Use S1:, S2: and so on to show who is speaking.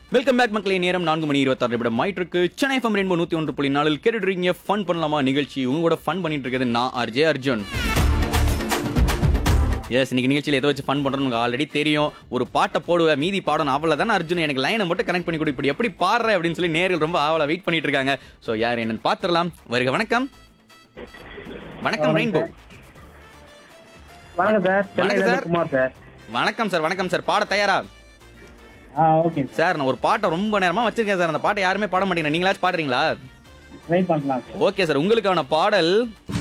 S1: Welcome back மக்களே நேரம் நான்கு மணி இருபத்தாறு நிமிடம் ஆயிட்டு இருக்கு சென்னை எஃப்எம் ரெயின்போ நூத்தி ஒன்று புள்ளி நாலில் கேட்டுட்டு ஃபன் பண்ணலாமா நிகழ்ச்சி உங்க கூட ஃபன் பண்ணிட்டு இருக்கிறது நான் ஆர்ஜே அர்ஜுன் எஸ் இன்னைக்கு நிகழ்ச்சியில் எதை வச்சு ஃபன் பண்றோம்னு உங்களுக்கு ஆல்ரெடி தெரியும் ஒரு பாட்டை போடுவேன் மீதி பாடம் அவ்வளோ தானே அர்ஜுன் எனக்கு லைனை மட்டும் கனெக்ட் பண்ணி கொடு இப்படி எப்படி பாடுற அப்படின்னு சொல்லி நேரில் ரொம்ப ஆவலா வெயிட் பண்ணிட்டு இருக்காங்க ஸோ யார் என்னன்னு பார்த்துடலாம் வருக வணக்கம் வணக்கம் ரெயின்போ
S2: வணக்கம் சார் சென்னையில
S1: சார்.
S2: இருந்து குமார் சார்
S1: வணக்கம் சார் வணக்கம் சார் பாட தயாரா
S2: ஆ ஓகே சார்
S1: சார் நான் ஒரு பாட்டை ரொம்ப நேரமா வச்சிருக்கேன் சார் அந்த பாட்டை யாருமே பாட மாட்டேங்கிறேன் நீங்களாச்சும் பாடுறீங்களா
S2: ட்ரை பண்ணலாம் சார்
S1: ஓகே சார் உங்களுக்கான பாடல்